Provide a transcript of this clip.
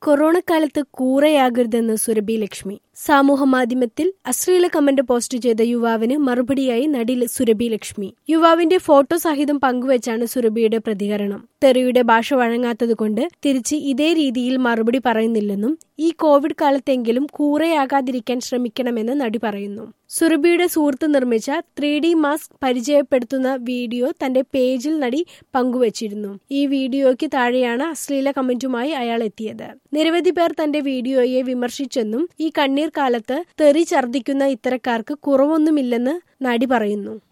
corona കാലത്ത് കൂറയാകരുതെന്ന് സുരഭി ലക്ഷ്മി സമൂഹ മാധ്യമത്തിൽ അശ്ലീല കമന്റ് പോസ്റ്റ് ചെയ്ത യുവാവിന് മറുപടിയായി നടി സുരഭി ലക്ഷ്മി യുവാവിന്റെ ഫോട്ടോ സഹിതം പങ്കുവച്ചാണ് സുരഭിയുടെ പ്രതികരണം തെറിയുടെ ഭാഷ വഴങ്ങാത്തതുകൊണ്ട് തിരിച്ച് ഇതേ രീതിയിൽ മറുപടി പറയുന്നില്ലെന്നും ഈ കോവിഡ് കാലത്തെങ്കിലും കൂറയാകാതിരിക്കാൻ ശ്രമിക്കണമെന്ന് നടി പറയുന്നു സുരഭിയുടെ സുഹൃത്ത് നിർമ്മിച്ച ത്രീ ഡി മാസ്ക് പരിചയപ്പെടുത്തുന്ന വീഡിയോ തന്റെ പേജിൽ നടി പങ്കുവച്ചിരുന്നു ഈ വീഡിയോയ്ക്ക് താഴെയാണ് അശ്ലീല കമന്റുമായി അയാൾ എത്തിയത് നിരവധി പേർ തന്റെ വീഡിയോയെ വിമർശിച്ചെന്നും ഈ കണ്ണീർ കാലത്ത് തെറി ഛർദ്ദിക്കുന്ന ഇത്തരക്കാർക്ക് കുറവൊന്നുമില്ലെന്ന് നടി പറയുന്നു